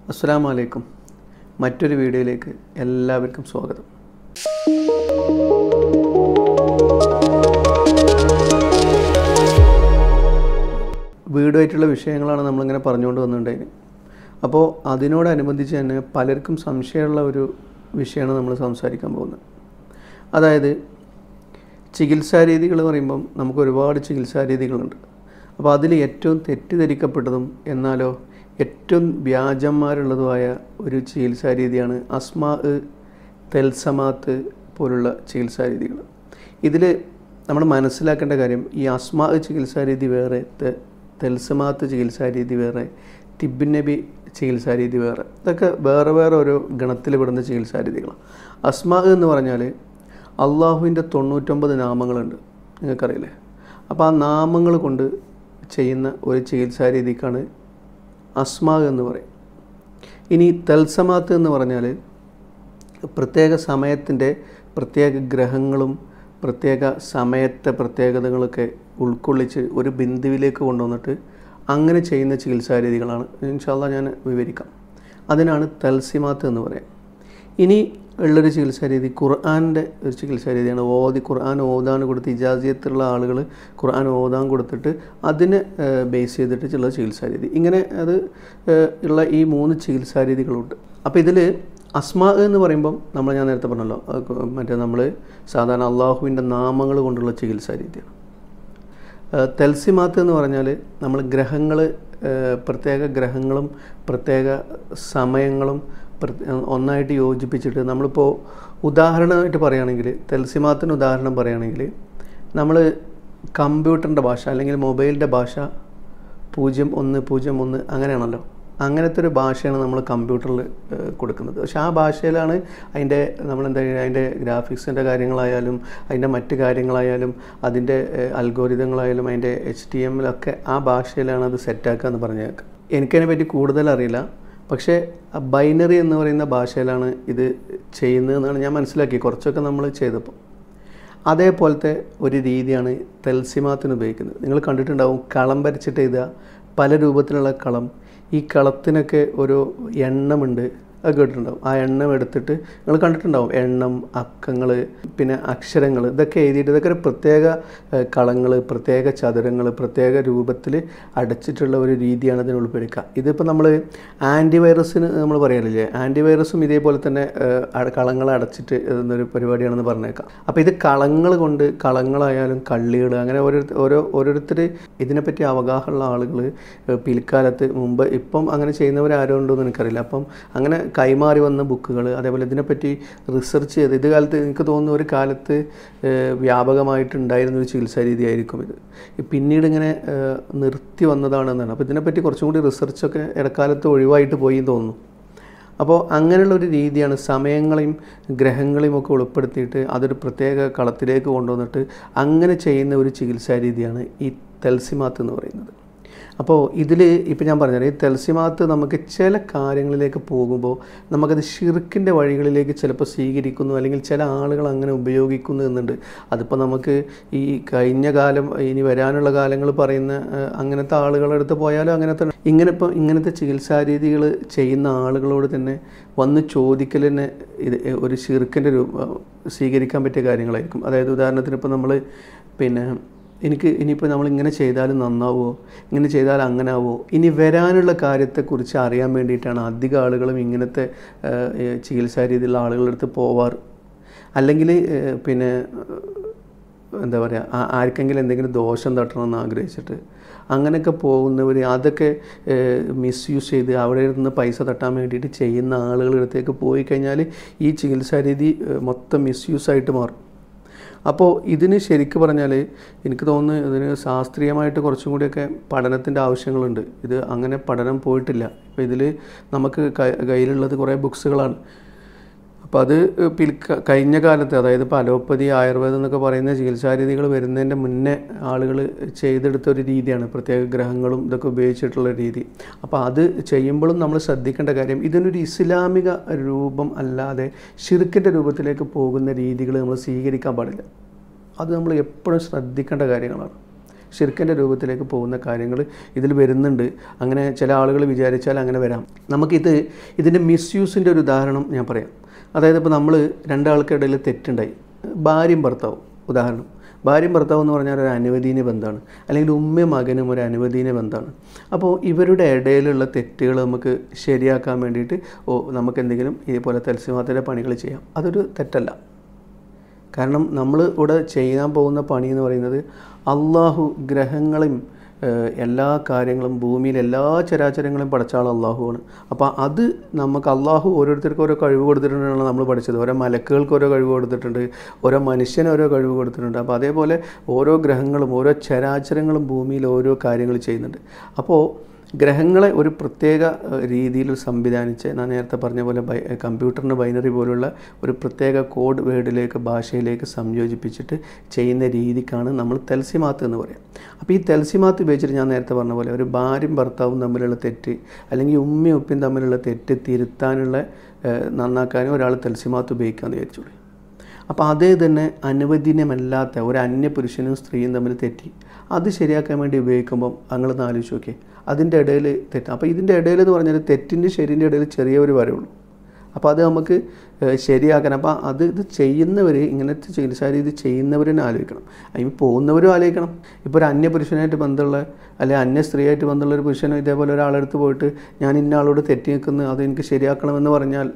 അസ്സാം വലൈക്കും മറ്റൊരു വീഡിയോയിലേക്ക് എല്ലാവർക്കും സ്വാഗതം വീടുമായിട്ടുള്ള വിഷയങ്ങളാണ് നമ്മളിങ്ങനെ പറഞ്ഞുകൊണ്ട് വന്നിട്ടുണ്ടായിരുന്നത് അപ്പോൾ അതിനോടനുബന്ധിച്ച് തന്നെ പലർക്കും സംശയമുള്ള ഒരു വിഷയമാണ് നമ്മൾ സംസാരിക്കാൻ പോകുന്നത് അതായത് ചികിത്സാ രീതികൾ പറയുമ്പം നമുക്ക് ഒരുപാട് ചികിത്സാ രീതികളുണ്ട് അപ്പോൾ അതിൽ ഏറ്റവും തെറ്റിദ്ധരിക്കപ്പെട്ടതും എന്നാലോ ഏറ്റവും വ്യാജന്മാരുള്ളതുമായ ഒരു ചികിത്സാ രീതിയാണ് അസ്മാ തെൽസമാത്ത് പോലുള്ള ചികിത്സാ രീതികൾ ഇതിൽ നമ്മൾ മനസ്സിലാക്കേണ്ട കാര്യം ഈ അസ്മാ ചികിത്സാ രീതി വേറെ തെ- തെൽസമാത്ത് ചികിത്സാ രീതി വേറെ ടിബിൻ നബി ചികിത്സാ രീതി വേറെ ഇതൊക്കെ വേറെ വേറെ ഓരോ ഗണത്തിൽ പെടുന്ന ചികിത്സാ രീതികളാണ് അസ്മാ എന്ന് പറഞ്ഞാൽ അള്ളാഹുവിൻ്റെ തൊണ്ണൂറ്റൊമ്പത് നാമങ്ങളുണ്ട് നിങ്ങൾക്കറിയില്ലേ അപ്പോൾ ആ നാമങ്ങൾ കൊണ്ട് ചെയ്യുന്ന ഒരു ചികിത്സാ രീതിക്കാണ് അസ്മാ എന്ന് പറയും ഇനി തൽസമാത്ത് എന്ന് പറഞ്ഞാൽ പ്രത്യേക സമയത്തിൻ്റെ പ്രത്യേക ഗ്രഹങ്ങളും പ്രത്യേക സമയത്തെ പ്രത്യേകതകളൊക്കെ ഉൾക്കൊള്ളിച്ച് ഒരു ബിന്ദുവിലേക്ക് കൊണ്ടുവന്നിട്ട് അങ്ങനെ ചെയ്യുന്ന ചികിത്സാ രീതികളാണ് ഇൻഷാല്ല ഞാൻ വിവരിക്കാം അതിനാണ് തൽസിമാത്ത് എന്ന് പറയാം ഇനി ഉള്ളൊരു ചികിത്സാ രീതി ഖുർആാനിൻ്റെ ഒരു ചികിത്സാ രീതിയാണ് ഓതി ഖുർആൻ ഓതാൻ കൊടുത്ത് ഇജാസിയത്തുള്ള ആളുകൾ ഖുർആൻ ഓതാൻ കൊടുത്തിട്ട് അതിനെ ബേസ് ചെയ്തിട്ട് ഉള്ള ചികിത്സാ രീതി ഇങ്ങനെ അത് ഏഹ്, ഉള്ള ഈ മൂന്ന് ചികിത്സാ രീതികളുണ്ട് അപ്പോൾ ഇതിൽ അസ്മാ എന്ന് പറയുമ്പം നമ്മൾ ഞാൻ നേരത്തെ പറഞ്ഞല്ലോ അത് ക- മറ്റേ നമ്മൾ സാധാരണ അള്ളാഹുവിൻ്റെ നാമങ്ങൾ കൊണ്ടുള്ള ചികിത്സാ രീതിയാണ് ഏഹ് തെൽസിമാത്ത് എന്ന് പറഞ്ഞാൽ നമ്മൾ ഗ്രഹങ്ങൾ പ്രത്യേക ഗ്രഹങ്ങളും പ്രത്യേക സമയങ്ങളും പ്രത്യ- ഒന്നായിട്ട് യോജിപ്പിച്ചിട്ട് നമ്മളിപ്പോൾ ഉദാഹരണമായിട്ട് പറയുകയാണെങ്കിൽ തെൽസിമാത്തിന് ഉദാഹരണം പറയുകയാണെങ്കിൽ നമ്മൾ കമ്പ്യൂട്ടറിൻ്റെ ഭാഷ അല്ലെങ്കിൽ മൊബൈലിൻ്റെ ഭാഷ പൂജ്യം ഒന്ന് പൂജ്യം ഒന്ന് അങ്ങനെയാണല്ലോ അങ്ങനത്തെ ഒരു ഭാഷയാണ് നമ്മൾ കമ്പ്യൂട്ടറിൽ ഏഹ്, കൊടുക്കുന്നത് പക്ഷേ ആ ഭാഷയിലാണ് അതിൻ്റെ നമ്മളെന്താ പറയുക അതിൻ്റെ ഗ്രാഫിക്സിൻ്റെ കാര്യങ്ങളായാലും അതിൻ്റെ മറ്റ് കാര്യങ്ങളായാലും അതിൻ്റെ അൽഗോരിതങ്ങളായാലും അതിൻ്റെ എച്ച് ടി എമ്മിലൊക്കെ ആ ഭാഷയിലാണ് അത് സെറ്റാക്കുക എന്ന് പറഞ്ഞേക്കാം എനിക്കതിനെ പറ്റി കൂടുതൽ അറിയില്ല പക്ഷേ ബൈനറി എന്ന് പറയുന്ന ഭാഷയിലാണ് ഇത് ചെയ്യുന്നതെന്നാണ് ഞാൻ മനസ്സിലാക്കി കുറച്ചൊക്കെ നമ്മൾ ചെയ്തപ്പോൾ അതേപോലത്തെ ഒരു രീതിയാണ് തെൽസിമാത്തിന് ഉപയോഗിക്കുന്നത് നിങ്ങൾ കണ്ടിട്ടുണ്ടാവും കളം വരച്ചിട്ട് എഴുതുക പല രൂപത്തിലുള്ള കളം ഈ കളത്തിനൊക്കെ ഒരു എണ്ണമുണ്ട് അത് കേട്ടിട്ടുണ്ടാവും ആ എണ്ണം എടുത്തിട്ട് നിങ്ങൾ കണ്ടിട്ടുണ്ടാവും എണ്ണം അക്കങ്ങൾ പിന്നെ അക്ഷരങ്ങൾ ഇതൊക്കെ എഴുതിയിട്ട് ഇതൊക്കെ ഒരു പ്രത്യേക കളങ്ങൾ പ്രത്യേക ചതുരങ്ങൾ പ്രത്യേക രൂപത്തിൽ അടച്ചിട്ടുള്ള ഒരു രീതിയാണ് ഇതിന് ഉൾപ്പെടുക്കുക ഇതിപ്പോൾ നമ്മൾ ആൻറ്റിവൈറസിന് നമ്മൾ പറയാറില്ലേ ആൻറ്റിവൈറസും ഇതേപോലെ തന്നെ ഏഹ്, അട- കളങ്ങൾ അടച്ചിട്ട് എന്നൊരു പരിപാടിയാണെന്ന് പറഞ്ഞേക്കാം അപ്പോൾ ഇത് കളങ്ങൾ കൊണ്ട് കളങ്ങളായാലും കള്ളികൾ അങ്ങനെ ഓരോ ഓരോ ഓരോരുത്തർ ഇതിനെപ്പറ്റി അവഗാഹമുള്ള ആളുകൾ പിൽക്കാലത്ത് മുമ്പ് ഇപ്പം അങ്ങനെ ചെയ്യുന്നവരാരും ഉണ്ടോ എന്ന് എനിക്കറിയില്ല അപ്പം അങ്ങനെ കൈമാറി വന്ന ബുക്കുകൾ അതേപോലെ ഇതിനെപ്പറ്റി റിസർച്ച് ചെയ്ത് ഇത് കാലത്ത് എനിക്ക് തോന്നുന്നു ഒരു കാലത്ത് ഏഹ്, വ്യാപകമായിട്ടുണ്ടായിരുന്ന ഒരു ചികിത്സാ രീതിയായിരിക്കും ഇത് ഈ പിന്നീട് ഇങ്ങനെ ഏഹ്, നിർത്തി വന്നതാണെന്നാണ് അപ്പോൾ ഇതിനെപ്പറ്റി കുറച്ചും കൂടി റിസർച്ചൊക്കെ ഇടക്കാലത്ത് ഒഴിവായിട്ട് പോയി എന്ന് തോന്നുന്നു അപ്പോൾ അങ്ങനെയുള്ള ഒരു രീതിയാണ് സമയങ്ങളെയും ഗ്രഹങ്ങളെയും ഒക്കെ ഉൾപ്പെടുത്തിയിട്ട് അതൊരു പ്രത്യേക കളത്തിലേക്ക് കൊണ്ടുവന്നിട്ട് അങ്ങനെ ചെയ്യുന്ന ഒരു ചികിത്സാ രീതിയാണ് ഈ തെൽസിമാത്ത് എന്ന് പറയുന്നത് അപ്പോൾ ഇതിൽ ഇപ്പോൾ ഞാൻ പറഞ്ഞത് ഈ തെൽസിമാത്ത് നമുക്ക് ചില കാര്യങ്ങളിലേക്ക് പോകുമ്പോൾ നമുക്കത് ഷിർക്കിൻ്റെ വഴികളിലേക്ക് ചിലപ്പോൾ സ്വീകരിക്കുന്നു അല്ലെങ്കിൽ ചില ആളുകൾ അങ്ങനെ ഉപയോഗിക്കുന്നു എന്നുണ്ട് അതിപ്പോൾ നമുക്ക് ഈ കഴിഞ്ഞ കാലം ഇനി വരാനുള്ള കാലങ്ങൾ പറയുന്ന ഏഹ്, അങ്ങനത്തെ ആളുകളുടെ അടുത്ത് പോയാലും അങ്ങനത്തെ ഇങ്ങനെ ഇപ്പോൾ ഇങ്ങനത്തെ ചികിത്സാ രീതികൾ ചെയ്യുന്ന ആളുകളോട് തന്നെ വന്ന് ചോദിക്കൽ തന്നെ ഇത് ഒരു ഷിർക്കിൻ്റെ രൂപ സ്വീകരിക്കാൻ പറ്റിയ കാര്യങ്ങളായിരിക്കും അതായത് ഉദാഹരണത്തിന് ഇപ്പോൾ നമ്മൾ പിന്നെ എനിക്ക് ഇനിയിപ്പോൾ നമ്മൾ ഇങ്ങനെ ചെയ്താൽ നന്നാവുമോ ഇങ്ങനെ ചെയ്താൽ അങ്ങനെ ആവുമോ ഇനി വരാനുള്ള കാര്യത്തെക്കുറിച്ച് അറിയാൻ വേണ്ടിയിട്ടാണ് അധികം ആളുകളും ഇങ്ങനത്തെ ഏഹ്, ഈ ചികിത്സാ രീതിയിലുള്ള ആളുകളുടെ അടുത്ത് പോവാറ് അല്ലെങ്കിൽ ഏഹ്, പിന്നെ ഏഹ്, എന്താ പറയുക ആ- ആർക്കെങ്കിലും എന്തെങ്കിലും ദോഷം തട്ടണമെന്ന് ആഗ്രഹിച്ചിട്ട് അങ്ങനെയൊക്കെ പോകുന്നവർ അതൊക്കെ മിസ്യൂസ് ചെയ്ത് അവിടെ ഇരുന്ന് പൈസ തട്ടാൻ വേണ്ടിയിട്ട് ചെയ്യുന്ന ആളുകളുടെ അടുത്തേക്ക് പോയി കഴിഞ്ഞാൽ ഈ ചികിത്സാ രീതി ഏഹ്, മൊത്തം മിസ്യൂസ് ആയിട്ട് മാറും അപ്പോൾ ഇതിന് ശരിക്ക് പറഞ്ഞാൽ എനിക്ക് തോന്നുന്നു ഇതിന് ശാസ്ത്രീയമായിട്ട് കുറച്ചും കൂടിയൊക്കെ പഠനത്തിൻ്റെ ആവശ്യങ്ങളുണ്ട് ഇത് അങ്ങനെ പഠനം പോയിട്ടില്ല ഇപ്പോൾ ഇതിൽ നമുക്ക് ക- കയ്യിലുള്ളത് കുറേ ബുക്സുകളാണ് അപ്പോൾ അത് പിൽക്ക കഴിഞ്ഞ കാലത്ത് അതായത് ഇപ്പോൾ അലോപ്പതി ആയുർവേദം എന്നൊക്കെ പറയുന്ന ചികിത്സാ രീതികൾ വരുന്നതിൻ്റെ മുന്നേ ആളുകൾ ചെയ്തെടുത്ത ഒരു രീതിയാണ് പ്രത്യേക ഗ്രഹങ്ങളും ഇതൊക്കെ ഉപയോഗിച്ചിട്ടുള്ള രീതി അപ്പോൾ അത് ചെയ്യുമ്പോഴും നമ്മൾ ശ്രദ്ധിക്കേണ്ട കാര്യം ഇതിനൊരു ഇസ്ലാമിക രൂപം അല്ലാതെ ഷിർക്കിൻ്റെ രൂപത്തിലേക്ക് പോകുന്ന രീതികൾ നമ്മൾ സ്വീകരിക്കാൻ പാടില്ല അത് നമ്മൾ എപ്പോഴും ശ്രദ്ധിക്കേണ്ട കാര്യങ്ങളാണ് ഷിർക്കിൻ്റെ രൂപത്തിലേക്ക് പോകുന്ന കാര്യങ്ങൾ ഇതിൽ വരുന്നുണ്ട് അങ്ങനെ ചില ആളുകൾ വിചാരിച്ചാൽ അങ്ങനെ വരാം നമുക്കിത് ഇതിൻ്റെ മിസ്യൂസിൻ്റെ ഒരു ഉദാഹരണം ഞാൻ പറയാം അതായത് ഇപ്പോൾ നമ്മൾ രണ്ടാൾക്കിടയിൽ തെറ്റുണ്ടായി ഭാര്യയും ഭർത്താവും ഉദാഹരണം ഭാര്യയും ഭർത്താവും എന്ന് പറഞ്ഞാൽ ഒരു അനുവദീന ബന്ധമാണ് അല്ലെങ്കിൽ ഉമ്മയും മകനും ഒരു അനുവദീന ബന്ധമാണ് അപ്പോൾ ഇവരുടെ ഇടയിലുള്ള തെറ്റുകൾ നമുക്ക് ശരിയാക്കാൻ വേണ്ടിയിട്ട് ഓ നമുക്ക് എന്തെങ്കിലും ഇതുപോലെ തത്സമാത്തിൻ്റെ പണികൾ ചെയ്യാം അതൊരു തെറ്റല്ല കാരണം നമ്മൾ ഇവിടെ ചെയ്യാൻ പോകുന്ന പണി എന്ന് പറയുന്നത് അള്ളാഹു ഗ്രഹങ്ങളെയും ഏഹ്, എല്ലാ കാര്യങ്ങളും ഭൂമിയിൽ എല്ലാ ചരാചരങ്ങളും പഠിച്ച ആൾ അള്ളാഹുവാണ് അപ്പോൾ അത് നമുക്ക് അള്ളാഹു ഓരോരുത്തർക്കും ഓരോ കഴിവ് കൊടുത്തിട്ടുണ്ടെന്നാണ് നമ്മൾ പഠിച്ചത് ഓരോ മലക്കുകൾക്ക് ഓരോ കഴിവ് കൊടുത്തിട്ടുണ്ട് ഓരോ മനുഷ്യന് ഓരോ കഴിവ് കൊടുത്തിട്ടുണ്ട് അപ്പോൾ അതേപോലെ ഓരോ ഗ്രഹങ്ങളും ഓരോ ചരാചരങ്ങളും ഭൂമിയിൽ ഓരോ കാര്യങ്ങൾ ചെയ്യുന്നുണ്ട് അപ്പോൾ ഗ്രഹങ്ങളെ ഒരു പ്രത്യേക ഏഹ്, രീതിയിൽ സംവിധാനിച്ച് ഞാൻ നേരത്തെ പറഞ്ഞ പോലെ ബൈ കമ്പ്യൂട്ടറിന് ബൈനറി പോലുള്ള ഒരു പ്രത്യേക കോഡ് വേർഡിലേക്ക് ഭാഷയിലേക്ക് സംയോജിപ്പിച്ചിട്ട് ചെയ്യുന്ന രീതിക്കാണ് നമ്മൾ തെൽസിമാത്ത് എന്ന് പറയാം അപ്പോൾ ഈ തെൽസിമാത്ത് ഉപയോഗിച്ചിട്ട് ഞാൻ നേരത്തെ പറഞ്ഞ പോലെ ഒരു ഭാര്യയും ഭർത്താവും തമ്മിലുള്ള തെറ്റ് അല്ലെങ്കിൽ ഉമ്മയും ഉപ്പയും തമ്മിലുള്ള തെറ്റ് തിരുത്താനുള്ള ഏഹ്, നന്നാക്കാനും ഒരാൾ തെൽസിമാത്ത് ഉപയോഗിക്കാമെന്ന് വിചാരിച്ചോളൂ അപ്പോൾ അതേ തന്നെ അനുവദനീയമല്ലാത്ത ഒരു അന്യ പുരുഷനും സ്ത്രീയും തമ്മിൽ തെറ്റി അത് ശരിയാക്കാൻ വേണ്ടി ഉപയോഗിക്കുമ്പം നിങ്ങളൊന്ന് ആലോചിച്ച് നോക്കിയേ അതിൻ്റെ ഇടയിൽ തെറ്റ് അപ്പോൾ ഇതിൻ്റെ ഇടയിൽ എന്ന് പറഞ്ഞാൽ തെറ്റിൻ്റെ ശരിൻ്റെ ഇടയിൽ ചെറിയ ഒരു വരവുള്ളൂ അപ്പോൾ അത് നമുക്ക് ഏഹ്, ശരിയാക്കാൻ അപ്പോൾ അത് ഇത് ചെയ്യുന്നവർ ഇങ്ങനത്തെ ചികിത്സാ രീതി ചെയ്യുന്നവരെന്നെ ആലോചിക്കണം അതിന് പോകുന്നവരും ആലോചിക്കണം ഇപ്പോൾ ഒരു അന്യ പുരുഷനായിട്ട് ബന്ധമുള്ള അല്ലെങ്കിൽ അന്യ സ്ത്രീയായിട്ട് ബന്ധമുള്ള ഒരു പുരുഷനും ഇതേപോലെ ഒരാളെടുത്ത് പോയിട്ട് ഞാൻ ഇന്ന ആളോട് തെറ്റി നിൽക്കുന്നു അത് എനിക്ക് ശരിയാക്കണമെന്ന് പറഞ്ഞാൽ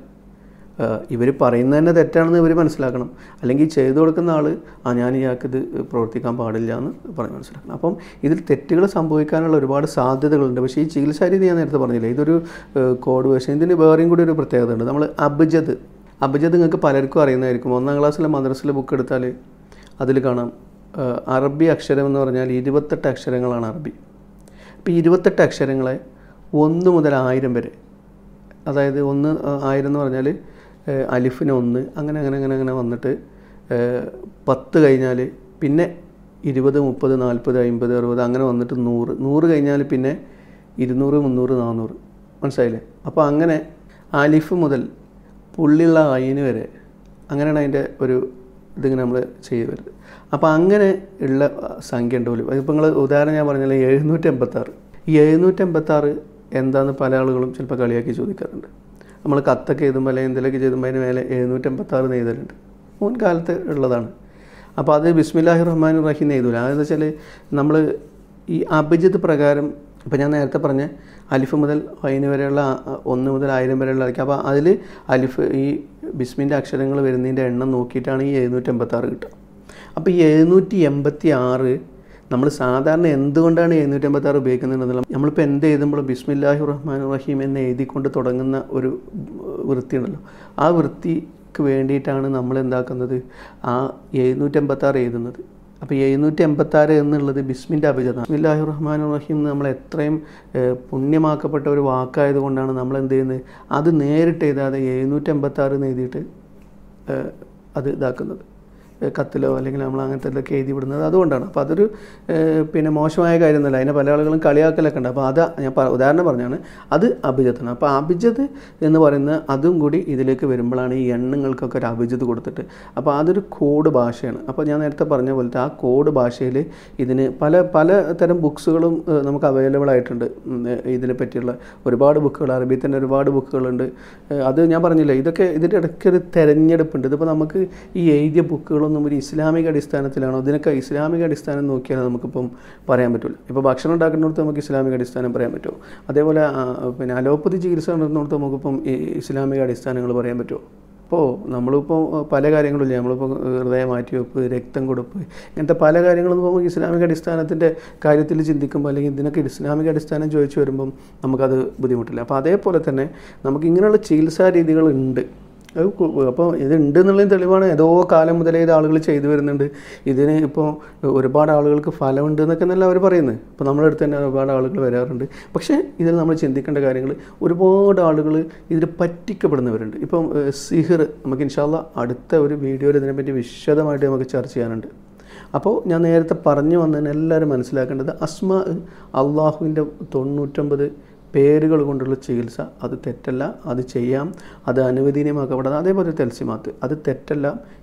ഇവർ പറയുന്നത് തന്നെ തെറ്റാണെന്ന് ഇവർ മനസ്സിലാക്കണം അല്ലെങ്കിൽ ചെയ്തു കൊടുക്കുന്ന ആൾ ആ ഞാൻ ഇയാൾക്ക് ഇത് പ്രവർത്തിക്കാൻ പാടില്ല എന്ന് പറഞ്ഞ് മനസ്സിലാക്കണം അപ്പം ഇതിൽ തെറ്റുകൾ സംഭവിക്കാനുള്ള ഒരുപാട് സാധ്യതകളുണ്ട് പക്ഷേ ഈ ചികിത്സാ രീതി ഞാൻ നേരത്തെ പറഞ്ഞില്ല ഇതൊരു ഏഹ്, കോഡ് വേഷം ഇതിന് വേറെയും കൂടി ഒരു പ്രത്യേകത ഉണ്ട് നമ്മൾ അബ്ജദ് അബ്ജദ് നിങ്ങൾക്ക് പലർക്കും അറിയുന്നതായിരിക്കും ഒന്നാം ക്ലാസ്സിലെ മദ്രസിലെ ബുക്ക് എടുത്താൽ അതിൽ കാണാം ഏഹ്, അറബി അക്ഷരം എന്ന് പറഞ്ഞാൽ ഇരുപത്തെട്ട് അക്ഷരങ്ങളാണ് അറബി അപ്പോൾ ഈ ഇരുപത്തെട്ട് അക്ഷരങ്ങളെ ഒന്ന് മുതൽ ആയിരം വരെ അതായത് ഒന്ന് ആ, ആയിരം എന്ന് പറഞ്ഞാൽ ഏഹ്, അലിഫിന് ഒന്ന് അങ്ങനെ അങ്ങനെ അങ്ങനെ അങ്ങനെ വന്നിട്ട് ഏഹ്, പത്ത് കഴിഞ്ഞാൽ പിന്നെ ഇരുപത് മുപ്പത് നാൽപ്പത് അമ്പത് അറുപത് അങ്ങനെ വന്നിട്ട് നൂറ് നൂറ് കഴിഞ്ഞാൽ പിന്നെ ഇരുന്നൂറ് മുന്നൂറ് നാന്നൂറ് മനസ്സിലായില്ലേ അപ്പോൾ അങ്ങനെ അലിഫ് മുതൽ പുള്ളിയുള്ള അയിന് വരെ അങ്ങനെയാണ് അതിൻ്റെ ഒരു ഇതിങ്ങനെ നമ്മൾ ചെയ്തു വരുന്നത് അപ്പോൾ അങ്ങനെ ഉള്ള സംഖ്യ ഉണ്ടാവില്ല അതിപ്പോൾ നിങ്ങൾ ഉദാഹരണം ഞാൻ പറഞ്ഞാൽ എഴുന്നൂറ്റി എൺപത്താറ് ഈ എഴുന്നൂറ്റി എൺപത്താറ് എന്താണെന്ന് പല ആളുകളും ചിലപ്പോൾ കളിയാക്കി ചോദിക്കാറുണ്ട് നമ്മൾ കത്തൊക്കെ എഴുതുമ്പോൾ അല്ലെങ്കിൽ എന്തെങ്കിലുമൊക്കെ ചെയ്തുമ്പോൾ അതിന് മേലെ എഴുന്നൂറ്റി എൺപത്താറ് നെയ്തലുണ്ട് മുൻകാലത്ത് ഉള്ളതാണ് അപ്പോൾ അത് ബിസ്മില്ലാഹി റഹ്മാൻ റഹീം നെയ്തൂല അതെന്ന് വെച്ചാൽ നമ്മൾ ഈ അഭിജിത്ത് പ്രകാരം ഇപ്പോൾ ഞാൻ നേരത്തെ പറഞ്ഞ അലിഫ് മുതൽ ഹൈന് വരെയുള്ള ആ- ആ ഒന്ന് മുതൽ ആയിരം വരെയുള്ള അലിഫ് അപ്പോൾ അതിൽ അലിഫ് ഈ ബിസ്മിൻ്റെ അക്ഷരങ്ങൾ വരുന്നതിൻ്റെ എണ്ണം നോക്കിയിട്ടാണ് ഈ എഴുന്നൂറ്റി എൺപത്താറ് കിട്ടുക അപ്പോൾ ഈ എഴുന്നൂറ്റി എൺപത്തി ആറ് നമ്മൾ സാധാരണ എന്തുകൊണ്ടാണ് എഴുന്നൂറ്റി അമ്പത്തി ആറ് ഉപയോഗിക്കുന്നത് നമ്മളിപ്പോൾ എന്ത് എഴുതുമ്പോൾ ബിസ്മില്ലാഹി റഹ്മാൻ റഹീം എന്ന് എഴുതിക്കൊണ്ട് തുടങ്ങുന്ന ഒരു വൃത്തി ഉണ്ടല്ലോ ആ വൃത്തിക്ക് വേണ്ടിയിട്ടാണ് നമ്മൾ എന്താക്കുന്നത് ആ എഴുന്നൂറ്റി അമ്പത്തി ആറ് എഴുതുന്നത് അപ്പോൾ എഴുന്നൂറ്റി എൺപത്താറ് എന്നുള്ളത് ബിസ്മിൻ്റെ അഭിജതാണ് ബിസ്മില്ലാഹി റഹ്മാൻ റഹീം എന്ന് നമ്മൾ എത്രയും ഏഹ്, പുണ്യമാക്കപ്പെട്ട ഒരു വാക്കായതുകൊണ്ടാണ് നമ്മൾ എന്ത് ചെയ്യുന്നത് അത് നേരിട്ട് എഴുതാതെ എഴുന്നൂറ്റി എൺപത്താറ് എന്ന് എഴുതിയിട്ട് ഏഹ്, അത് ഇതാക്കുന്നത് ഏഹ് കത്തിലോ അല്ലെങ്കിൽ നമ്മൾ അങ്ങനത്തെ ഇതൊക്കെ എഴുതി വിടുന്നത് അതുകൊണ്ടാണ് അപ്പോൾ അതൊരു ഏഹ് പിന്നെ മോശമായ കാര്യമൊന്നുമല്ല അതിനെ പല ആളുകളും കളിയാക്കലൊക്കെ ഉണ്ട് അപ്പോൾ അത് ഞാൻ പ- ഉദാഹരണം പറഞ്ഞാണ് അത് അഭിജത്താണ് അപ്പോൾ അഭിജത് എന്ന് പറയുന്ന അതും കൂടി ഇതിലേക്ക് വരുമ്പോഴാണ് ഈ എണ്ണങ്ങൾക്കൊക്കെ ഒരു അഭിജത് കൊടുത്തിട്ട് അപ്പോൾ അതൊരു കോഡ് ഭാഷയാണ് അപ്പോൾ ഞാൻ നേരത്തെ പറഞ്ഞ പോലത്തെ ആ കോഡ് ഭാഷയിൽ ഇതിന് പല പല തരം ബുക്സുകളും ഏഹ് നമുക്ക് അവൈലബിൾ ആയിട്ടുണ്ട് ഉം, ഏഹ് ഇതിനെ പറ്റിയുള്ള ഒരുപാട് ബുക്കുകൾ അറബിയിൽ തന്നെ ഒരുപാട് ബുക്കുകളുണ്ട് ഏഹ് അത് ഞാൻ പറഞ്ഞില്ല ഇതൊക്കെ ഇതിൻ്റെ ഇടയ്ക്ക് ഒരു തെരഞ്ഞെടുപ്പുണ്ട് ഇതിപ്പോൾ നമുക്ക് ഈ എഴുതിയ ബുക്കുകളൊന്നും ഒരു ഇസ്ലാമിക അടിസ്ഥാനത്തിലാണോ ഇതിനൊക്കെ ഇസ്ലാമിക അടിസ്ഥാനം നോക്കിയാൽ നമുക്കിപ്പം പറയാൻ പറ്റില്ല ഇപ്പോൾ ഭക്ഷണം ഉണ്ടാക്കുന്നിടത്ത് നമുക്ക് ഇസ്ലാമിക അടിസ്ഥാനം പറയാൻ പറ്റുമോ അതേപോലെ ആ, പിന്നെ അലോപ്പതി ചികിത്സ നടത്തുന്നിടത്ത് നമുക്കിപ്പം ഈ ഇസ്ലാമിക അടിസ്ഥാനങ്ങൾ പറയാൻ പറ്റുമോ ഇപ്പോൾ നമ്മളിപ്പോൾ പല കാര്യങ്ങളില്ലേ നമ്മളിപ്പോൾ ഹൃദയ മാറ്റിവെപ്പ് രക്തം കൊടുപ്പ് ഇങ്ങനത്തെ പല കാര്യങ്ങളും നമുക്ക് ഇസ്ലാമിക അടിസ്ഥാനത്തിൻ്റെ കാര്യത്തിൽ ചിന്തിക്കുമ്പോൾ അല്ലെങ്കിൽ ഇതിനൊക്കെ ഇസ്ലാമിക അടിസ്ഥാനം ചോദിച്ചു വരുമ്പം നമുക്കത് ബുദ്ധിമുട്ടില്ല അപ്പോൾ അതേപോലെ തന്നെ നമുക്ക് ഇങ്ങനെയുള്ള ചികിത്സാ രീതികളുണ്ട് അത് കു- അപ്പോൾ ഇത് ഉണ്ട് എന്നുള്ളതിന് തെളിവാണ് ഏതോ കാലം മുതലേ ഇത് ആളുകൾ ചെയ്തു വരുന്നുണ്ട് ഇതിന് ഇപ്പോൾ ഒരുപാട് ആളുകൾക്ക് ഫലമുണ്ട് എന്നൊക്കെ എന്നല്ല അവർ പറയുന്നത് ഇപ്പോൾ നമ്മുടെ അടുത്ത് തന്നെ ഒരുപാട് ആളുകൾ വരാറുണ്ട് പക്ഷേ ഇതിൽ നമ്മൾ ചിന്തിക്കേണ്ട കാര്യങ്ങൾ ഒരുപാട് ആളുകൾ ഇതിൽ പറ്റിക്കപ്പെടുന്നവരുണ്ട് ഇപ്പം ഏഹ്, സിഹിർ നമുക്ക് ഇൻഷാല്ല അടുത്ത ഒരു വീഡിയോയിൽ ഇതിനെപ്പറ്റി വിശദമായിട്ട് നമുക്ക് ചർച്ച ചെയ്യാനുണ്ട് അപ്പോൾ ഞാൻ നേരത്തെ പറഞ്ഞു വന്നതിന് എല്ലാവരും മനസ്സിലാക്കേണ്ടത് അസ്മ അള്ളാഹുവിൻ്റെ തൊണ്ണൂറ്റൊമ്പത് പേരുകൾ കൊണ്ടുള്ള ചികിത്സ അത് തെറ്റല്ല അത് ചെയ്യാം അത് അനുവദനീയമാക്കപ്പെടാതെ അതേപോലെ തെൽസിമാത്ത് അത് തെറ്റല്ല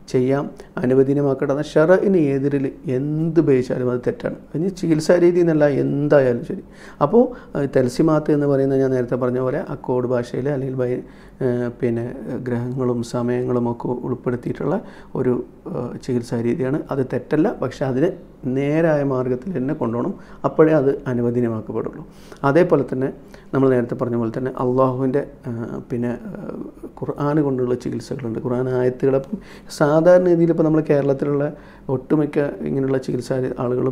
ചെയ്യാം അനുവദനീയമാക്കട്ടെ ഷറഇന് എതിരിൽ എന്ത് ഉപയോഗിച്ചാലും അത് തെറ്റാണ് ഇനി ചികിത്സാ രീതി എന്നല്ല എന്തായാലും ശരി അപ്പോൾ തെൽസിമാത്ത് എന്ന് പറയുന്നത് ഞാൻ നേരത്തെ പറഞ്ഞ പോലെ അക്കോഡ് ഭാഷയിൽ അല്ലെങ്കിൽ ബൈ ഏഹ് പിന്നെ ഗ്രഹങ്ങളും സമയങ്ങളും ഒക്കെ ഉൾപ്പെടുത്തിയിട്ടുള്ള ഒരു ഏഹ് ചികിത്സാ രീതിയാണ് അത് തെറ്റല്ല പക്ഷെ അതിന് നേരായ മാർഗത്തിൽ തന്നെ കൊണ്ടുപോകണം അപ്പോഴേ അത് അനുവദനീയമാക്കപ്പെടുള്ളൂ അതേപോലെ തന്നെ നമ്മൾ നേരത്തെ പറഞ്ഞ പോലെ തന്നെ അള്ളാഹുവിൻ്റെ പിന്നെ ഏഹ് ഖുർആൻ കൊണ്ടുള്ള ചികിത്സകളുണ്ട് ഖുർആൻ ആയത്തുകൾ അപ്പം സാധാരണ രീതിയിൽ ഇപ്പോൾ നമ്മൾ കേരളത്തിലുള്ള ഒട്ടുമിക്ക ഇങ്ങനെയുള്ള ചികിത്സാ ആളുകളും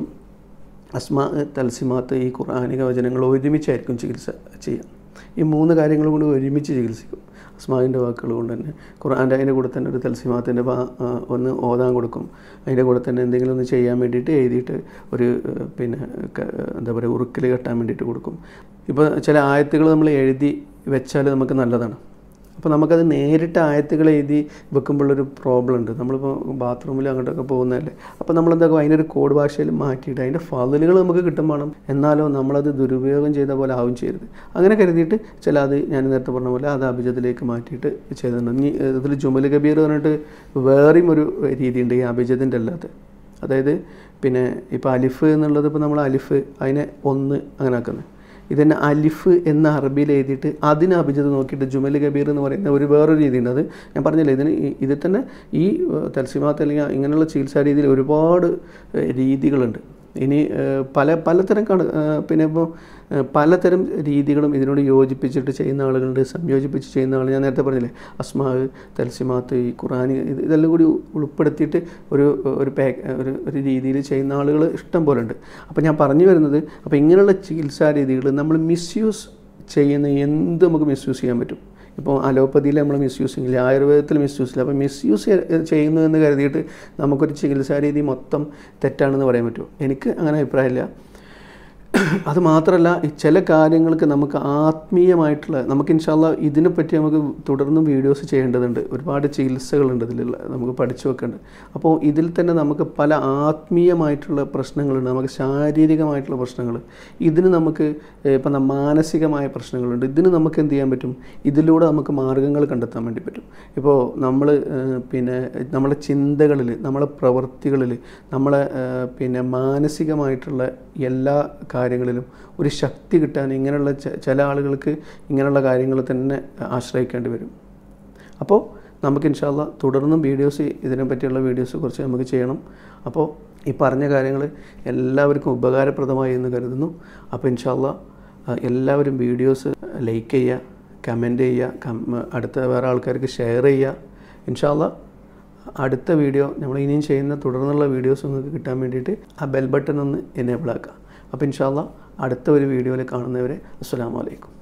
അസ്മാ തൽസിമാത്ത് ഈ ഖുർആാനിക വചനങ്ങൾ ഒരുമിച്ചായിരിക്കും ചികിത്സ ചെയ്യുക ഈ മൂന്ന് കാര്യങ്ങൾ കൊണ്ട് ഒരുമിച്ച് ചികിത്സിക്കും അസ്മാവിൻ്റെ വാക്കുകൾ കൊണ്ട് തന്നെ ഖുർആൻ്റെ അതിൻ്റെ കൂടെ തന്നെ ഒരു തൽസിമാത്തിൻ്റെ ഒന്ന് ഓതാൻ കൊടുക്കും അതിൻ്റെ കൂടെ തന്നെ എന്തെങ്കിലും ഒന്ന് ചെയ്യാൻ വേണ്ടിയിട്ട് എഴുതിയിട്ട് ഒരു ഏഹ്, പിന്നെ ക- എന്താ പറയുക ഉറുക്കിൽ കെട്ടാൻ വേണ്ടിയിട്ട് കൊടുക്കും ഇപ്പോൾ ചില ആയത്തുകൾ നമ്മൾ എഴുതി വെച്ചാൽ നമുക്ക് നല്ലതാണ് അപ്പോൾ നമുക്കത് നേരിട്ട് ആയത്തുകൾ എഴുതി വെക്കുമ്പോഴൊരു പ്രോബ്ലം ഉണ്ട് നമ്മളിപ്പോൾ ബാത്റൂമിൽ അങ്ങോട്ടൊക്കെ പോകുന്നതല്ലേ അപ്പോൾ നമ്മളെന്താക്കും അതിനൊരു കോഡ് ഭാഷയിൽ മാറ്റിയിട്ട് അതിൻ്റെ ഫതിലുകൾ നമുക്ക് കിട്ടും വേണം എന്നാലോ നമ്മളത് ദുരുപയോഗം ചെയ്ത പോലെ ആവും ചെയ്യരുത് അങ്ങനെ കരുതിയിട്ട് ചില അത് ഞാൻ നേരത്തെ പറഞ്ഞ പോലെ അത് അഭിജത്തിലേക്ക് മാറ്റിയിട്ട് ചെയ്തിട്ടുണ്ട് ഇനി ഇതിൽ ജുമൽ കബീർ പറഞ്ഞിട്ട് വേറെയും ഒരു രീതിയുണ്ട് ഈ അഭിജത്തിൻ്റെ അല്ലാത്ത അതായത് പിന്നെ ഇപ്പോൾ അലിഫ് എന്നുള്ളത് ഇപ്പോൾ നമ്മൾ അലിഫ് അതിനെ ഒന്ന് അങ്ങനെ ആക്കുന്നത് ഇതന്നെ അലിഫ് എന്ന അറബിയിൽ എഴുതിയിട്ട് അതിന് അഭിജത് നോക്കിയിട്ട് ജുമൽ കബീർ എന്ന് പറയുന്ന ഒരു വേറൊരു രീതിയുണ്ട് അത് ഞാൻ പറഞ്ഞില്ലേ ഇതിന് ഈ- ഇതിൽ തന്നെ ഈ ഏഹ്, തൽസിമാത്ത് അല്ലെങ്കിൽ ഇങ്ങനെയുള്ള ചികിത്സാ രീതിയിൽ ഒരുപാട് ഏഹ്, രീതികളുണ്ട് ഇനി ഏഹ്, പല പലതരം കണ ഏഹ്, പിന്നെ ഇപ്പോൾ ഏഹ്, പലതരം രീതികളും ഇതിനോട് യോജിപ്പിച്ചിട്ട് ചെയ്യുന്ന ആളുകളുണ്ട് സംയോജിപ്പിച്ച് ചെയ്യുന്ന ആൾ ഞാൻ നേരത്തെ പറഞ്ഞില്ലേ അസ്മാവ് തൽസിമാത്ത് ഈ ഖുറാൻ ഇത് ഇതെല്ലാം കൂടി ഉൾപ്പെടുത്തിയിട്ട് ഒരു ഒരു പാക്ക് ഒരു ഒരു രീതിയിൽ ചെയ്യുന്ന ആളുകൾ ഇഷ്ടം പോലെ ഉണ്ട് അപ്പോൾ ഞാൻ പറഞ്ഞു വരുന്നത് അപ്പോൾ ഇങ്ങനെയുള്ള ചികിത്സാ രീതികൾ നമ്മൾ മിസ്യൂസ് ചെയ്യുന്ന എന്ത് നമുക്ക് മിസ്യൂസ് ചെയ്യാൻ പറ്റും ഇപ്പോൾ അലോപ്പതിയിൽ നമ്മൾ മിസ്യൂസ് ചെയ്യില്ല ആയുർവേദത്തിൽ മിസ്യൂസ് ഇല്ല അപ്പോൾ മിസ്യൂസ് ചെയ്യുന്നു എന്ന് കരുതിയിട്ട് നമുക്കൊരു ചികിത്സാ രീതി മൊത്തം തെറ്റാണെന്ന് പറയാൻ പറ്റുമോ എനിക്ക് അങ്ങനെ അഭിപ്രായമില്ല അത് മാത്രമല്ല ഈ ചില കാര്യങ്ങൾക്ക് നമുക്ക് ആത്മീയമായിട്ടുള്ള നമുക്ക് ഇൻഷാല്ല ഇതിനെപ്പറ്റി നമുക്ക് തുടർന്നും വീഡിയോസ് ചെയ്യേണ്ടതുണ്ട് ഒരുപാട് ചികിത്സകളുണ്ട് ഇതിലുള്ള നമുക്ക് പഠിച്ചു വെക്കേണ്ടത് അപ്പോൾ ഇതിൽ തന്നെ നമുക്ക് പല ആത്മീയമായിട്ടുള്ള പ്രശ്നങ്ങളുണ്ട് നമുക്ക് ശാരീരികമായിട്ടുള്ള പ്രശ്നങ്ങൾ ഇതിന് നമുക്ക് ഏഹ്, ഇപ്പം ന- മാനസികമായ പ്രശ്നങ്ങളുണ്ട് ഇതിന് നമുക്ക് എന്ത് ചെയ്യാൻ പറ്റും ഇതിലൂടെ നമുക്ക് മാർഗ്ഗങ്ങൾ കണ്ടെത്താൻ വേണ്ടി പറ്റും ഇപ്പോൾ നമ്മൾ പിന്നെ നമ്മളെ ചിന്തകളിൽ നമ്മളെ പ്രവൃത്തികളിൽ നമ്മളെ ഏഹ്, പിന്നെ മാനസികമായിട്ടുള്ള എല്ലാ കാര്യങ്ങളിലും ഒരു ശക്തി കിട്ടാൻ ഇങ്ങനെയുള്ള ചെ- ചില ആളുകൾക്ക് ഇങ്ങനെയുള്ള കാര്യങ്ങൾ തന്നെ ആശ്രയിക്കേണ്ടി വരും അപ്പോൾ നമുക്ക് ഇൻഷാല്ല തുടർന്നും വീഡിയോസ് ഇതിനെ പറ്റിയുള്ള വീഡിയോസ് കുറച്ച് നമുക്ക് ചെയ്യണം അപ്പോൾ ഈ പറഞ്ഞ കാര്യങ്ങൾ എല്ലാവർക്കും ഉപകാരപ്രദമായി എന്ന് കരുതുന്നു അപ്പോൾ ഇൻഷാല്ല എല്ലാവരും വീഡിയോസ് ലൈക്ക് ചെയ്യുക കമൻറ്റ് ചെയ്യുക കം അടുത്ത വേറെ ആൾക്കാർക്ക് ഷെയർ ചെയ്യുക ഇൻഷാല്ല അടുത്ത വീഡിയോ നമ്മൾ ഇനിയും ചെയ്യുന്ന തുടർന്നുള്ള വീഡിയോസ് നിങ്ങൾക്ക് കിട്ടാൻ വേണ്ടിയിട്ട് ആ ബെൽ ബട്ടൺ ഒന്ന് എനേബിൾ ആക്കുക അപ്പോൾ ഇൻഷാല്ല അടുത്ത ഒരു വീഡിയോയിൽ കാണുന്നവരെ അസ്സാം വലൈക്കും